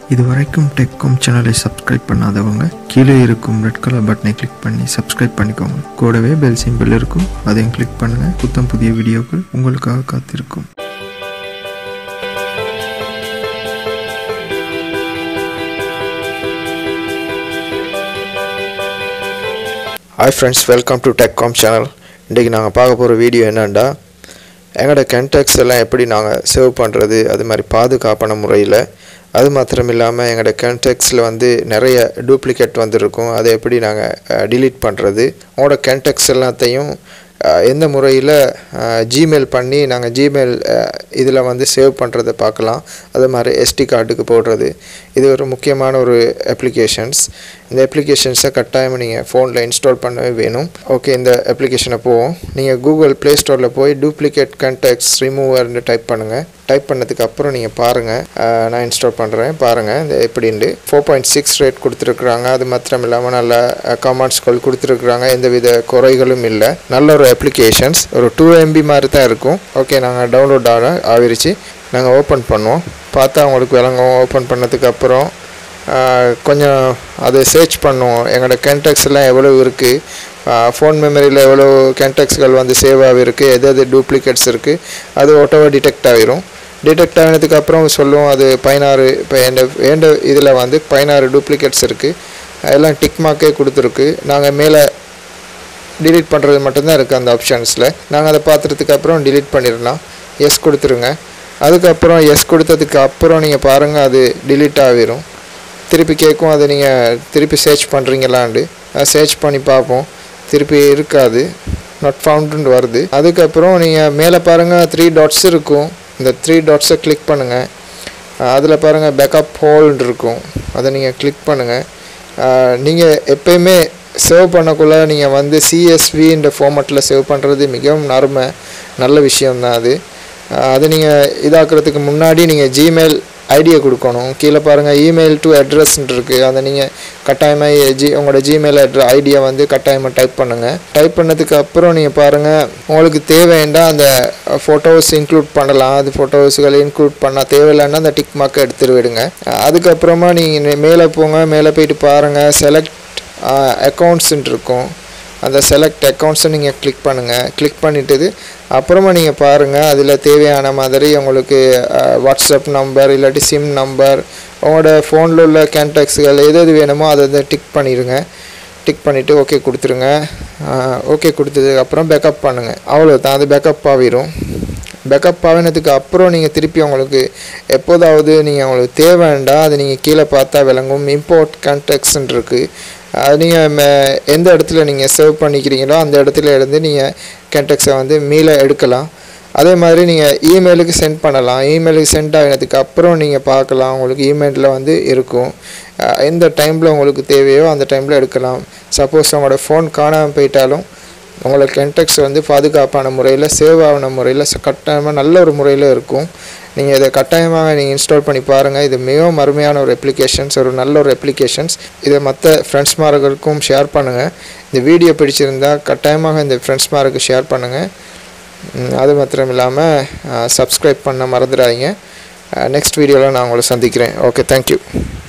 இது வரைக்கும் டெக்காம் சேனலை சப்ஸ்கிரைப் பண்ணாதவங்க கீழே இருக்கும் ரெட் கலர் பட்டனை கிளிக் பண்ணி சப்ஸ்கிரைப் பண்ணிக்கோங்க கூடவே பெல் சிம்பிள் இருக்கும் அதையும் கிளிக் பண்ணுங்க புத்தம் புதிய வீடியோக்கள் உங்களுக்காக காத்திருக்கும் ஹாய் ஃப்ரெண்ட்ஸ் வெல்கம் டு டெக்காம் சேனல் இன்றைக்கி நாங்கள் பார்க்க போகிற வீடியோ என்னென்னா எங்களோட கென்டெக்ஸ் எல்லாம் எப்படி நாங்கள் சேவ் பண்ணுறது அது மாதிரி பாதுகாப்பான முறையில் அது மாத்திரம் இல்லாமல் எங்களோட கென்டெக்ஸில் வந்து நிறைய டூப்ளிகேட் வந்துருக்கும் அதை எப்படி நாங்கள் டிலீட் பண்ணுறது உங்களோட கென்டெக்ஸ் எல்லாத்தையும் அஹ், எந்த முறையில் ஜிமெயில் பண்ணி நாங்கள் ஜிமெயில் இதில் வந்து சேவ் பண்ணுறதை பார்க்கலாம் அது மாதிரி எஸ்டி கார்டுக்கு போடுறது இது ஒரு முக்கியமான ஒரு அப்ளிகேஷன்ஸ் இந்த அப்ளிகேஷன்ஸை கட்டாயம் நீங்கள் ஃபோனில் இன்ஸ்டால் பண்ணவே வேணும் ஓகே இந்த அப்ளிகேஷனை போவோம் நீங்கள் கூகுள் ப்ளே ஸ்டோரில் போய் டூப்ளிகேட் கண்டெக்ட்ஸ் ரிமூவர்னு டைப் பண்ணுங்கள் டைப் பண்ணதுக்கு அப்புறம் நீங்கள் பாருங்கள் நான் இன்ஸ்டால் பண்ணுறேன் பாருங்கள் இந்த எப்படின்ட்டு ஃபோர் பாயிண்ட் சிக்ஸ் ரேட் கொடுத்துருக்குறாங்க அது மாத்திரம் இல்லாமல் நல்ல கமெண்ட்ஸ்கள் கொடுத்துருக்குறாங்க எந்தவித குறைகளும் இல்லை நல்ல ஒரு அப்ளிகேஷன்ஸ் ஒரு டூ எம்பி மாதிரி தான் இருக்கும் ஓகே நாங்கள் டவுன்லோட் ஆக ஆகிருச்சு நாங்கள் ஓப்பன் பண்ணுவோம் பார்த்தா உங்களுக்கு விளங்கும் ஓப்பன் பண்ணதுக்கு அப்புறம் ஆஹ், கொஞ்சம் அதை சர்ச் பண்ணுவோம் எங்களோட கென்டெக்ஸ் எல்லாம் எவ்வளோ இருக்குது ஃபோன் மெமரியில் எவ்வளோ கென்டெக்ஸ்கள் வந்து சேவ் ஆகிருக்கு எது எது டூப்ளிகேட்ஸ் இருக்குது அது ஓட்டோவாக டிடெக்ட் ஆகிரும் டிடெக்ட் ஆனதுக்கு அப்புறம் சொல்லுவோம் அது பதினாறு இப்போ எந்த எந்த இதில் வந்து பதினாறு டூப்ளிகேட்ஸ் இருக்குது எல்லாம் டிக் மார்க்கே கொடுத்துருக்கு நாங்கள் மேலே delete பண்ணுறது மட்டும்தான் இருக்குது அந்த ஆப்ஷன்ஸில் நாங்கள் அதை பார்த்துறதுக்கு அப்புறம் delete பண்ணிடலாம் எஸ் கொடுத்துருங்க அதுக்கப்புறம் எஸ் கொடுத்ததுக்கு அப்புறம் நீங்கள் பாருங்கள் அது delete ஆகிரும் திருப்பி கேட்கும் அதை நீங்கள் திருப்பி சர்ச் பண்ணுறீங்களாண்டு சர்ச் பண்ணி பார்ப்போம் திருப்பி இருக்காது நாட் ஃபவுண்டுன்னு வருது அதுக்கப்புறம் நீங்கள் மேலே பாருங்கள் த்ரீ டாட்ஸ் இருக்கும் இந்த த்ரீ டாட்ஸை கிளிக் பண்ணுங்கள் அதில் பாருங்கள் பேக்கப் ஹோல்டு இருக்கும் அதை நீங்கள் கிளிக் பண்ணுங்கள் நீங்கள் எப்பயுமே சேவ் பண்ணக்குள்ள நீங்கள் வந்து சிஎஸ்வின்ற ஃபார்மேட்டில் சேவ் பண்ணுறது மிகவும் நறுமை நல்ல விஷயம்தான் அது ஆஹ் அது நீங்கள் இதாக்குறதுக்கு முன்னாடி நீங்கள் ஜிமெயில் ஐடியை கொடுக்கணும் கீழே பாருங்கள் இமெயில் டு அட்ரஸ்ன்ட்டு இருக்குது அதை நீங்கள் கட்டாயமாக ஜி உங்களோட ஜிமெயில் அட்ர ஐடியை வந்து கட்டாயமாக டைப் பண்ணுங்கள் டைப் பண்ணதுக்கு அப்புறம் நீங்கள் பாருங்கள் உங்களுக்கு தேவைண்டா அந்த ஃபோட்டோஸ் இன்க்ளூட் பண்ணலாம் அது ஃபோட்டோஸ்களை இன்க்ளூட் பண்ணால் தேவையில்லைன்னா அந்த டிக் மார்க்கை எடுத்துட்டு விடுங்க அதுக்கப்புறமா நீங்கள் மேலே போங்க மேலே போயிட்டு பாருங்கள் செலக்ட் அக்கௌண்ட்ஸுன்ட்டு இருக்கும் அந்த செலக்ட் அக்கௌண்ட்ஸை நீங்கள் கிளிக் பண்ணுங்கள் கிளிக் பண்ணிட்டது அப்புறமா நீங்கள் பாருங்கள் அதில் தேவையான மாதிரி உங்களுக்கு அஹ், வாட்ஸ்அப் நம்பர் இல்லாட்டி சிம் நம்பர் உங்களோட ஃபோனில் உள்ள கேன்டாக்ஸ்கள் எது எது வேணுமோ அதை அதை டிக் பண்ணிடுங்க டிக் பண்ணிவிட்டு ஓகே கொடுத்துருங்க ஓகே கொடுத்ததுக்கு அப்புறம் பேக்கப் பண்ணுங்கள் அவ்வளோதான் அது பேக்கப் ஆகிரும் பேக்கப் ஆகினதுக்கு அப்புறம் நீங்கள் திருப்பி உங்களுக்கு எப்போதாவது நீங்கள் உங்களுக்கு தேவைண்டா அது நீங்கள் கீழே பார்த்தா விளங்கும் இம்போர்ட் கான்டாக்ட்ஸ்ன்னு இருக்குது அது நீங்கள் எந்த இடத்துல நீங்கள் சேவ் பண்ணிக்கிறீங்களோ அந்த இடத்துல இருந்து நீங்கள் கான்டாக்ட்ஸை வந்து மீள எடுக்கலாம் அதே மாதிரி நீங்கள் இமெயிலுக்கு சென்ட் பண்ணலாம் இமெயிலுக்கு சென்ட் ஆகினதுக்கு அப்புறம் நீங்கள் பார்க்கலாம் உங்களுக்கு இமெயிலில் வந்து இருக்கும் அஹ் எந்த டைமில் உங்களுக்கு தேவையோ அந்த டைமில் எடுக்கலாம் சப்போஸ் உங்களோட ஃபோன் காணாமல் போயிட்டாலும் உங்களோட கென்டெக்ஸ் வந்து பாதுகாப்பான முறையில் சேவ் ஆகின முறையில் கட்டாயமாக நல்ல ஒரு முறையில் இருக்கும் நீங்கள் இதை கட்டாயமாக நீங்கள் இன்ஸ்டால் பண்ணி பாருங்கள் இது மிகவும் அருமையான ஒரு அப்ளிகேஷன்ஸ் ஒரு நல்ல ஒரு அப்ளிகேஷன்ஸ் இதை மற்ற ஃப்ரெண்ட்ஸ்மார்களுக்கும் ஷேர் பண்ணுங்கள் இந்த வீடியோ பிடிச்சிருந்தா கட்டாயமாக இந்த ஃப்ரெண்ட்ஸ்மாருக்கு ஷேர் பண்ணுங்கள் ம், அது மாத்திரம் இல்லாமல் சப்ஸ்கிரைப் பண்ண மறந்துடாதீங்க நெக்ஸ்ட் வீடியோவில் நான் உங்களை சந்திக்கிறேன் ஓகே தேங்க்யூ